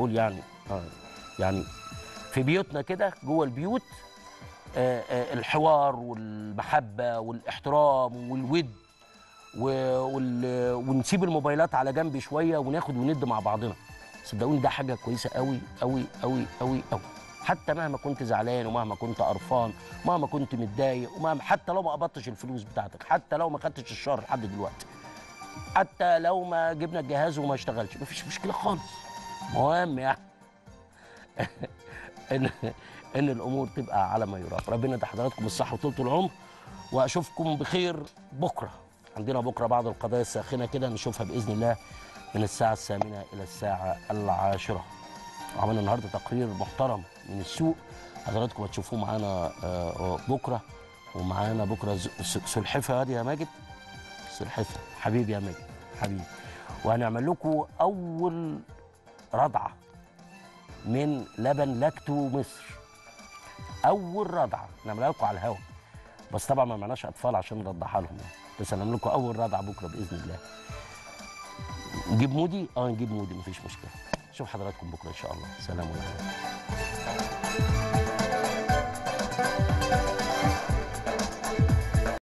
اقول يعني اه يعني في بيوتنا كده جوه البيوت آه آه الحوار والمحبه والاحترام والود و- وال- ونسيب الموبايلات على جنب شويه وناخد وند مع بعضنا صدقوني ده حاجه كويسه قوي قوي قوي قوي قوي حتى مهما كنت زعلان ومهما كنت قرفان مهما كنت متضايق ومهما حتى لو ما قبضتش الفلوس بتاعتك حتى لو ما خدتش الشهر لحد دلوقتي حتى لو ما جبنا الجهاز وما اشتغلش مفيش مشكله خالص مهم يعني ان ان الامور تبقى على ما يرام ربنا يدي حضراتكم الصحه وطولة العمر واشوفكم بخير بكره عندنا بكره بعض القضايا الساخنه كده نشوفها باذن الله من الساعه الثامنه الى الساعه العاشره وعملنا النهارده تقرير محترم من السوق حضراتكم هتشوفوه معانا آه، آه، بكره ومعانا بكره ز- س- سلحفه هادي يا ماجد سلحفه حبيبي يا ماجد حبيبي وهنعمل لكم اول رضعه من لبن لاكتو مصر اول رضعه نعملها لكم على الهواء بس طبعا ما معناش اطفال عشان نرضعها لهم يعني بس هنعمل لكم اول رضعه بكره باذن الله نجيب مودي اه نجيب مودي مفيش مشكله اشوف حضراتكم بكره ان شاء الله سلام عليكم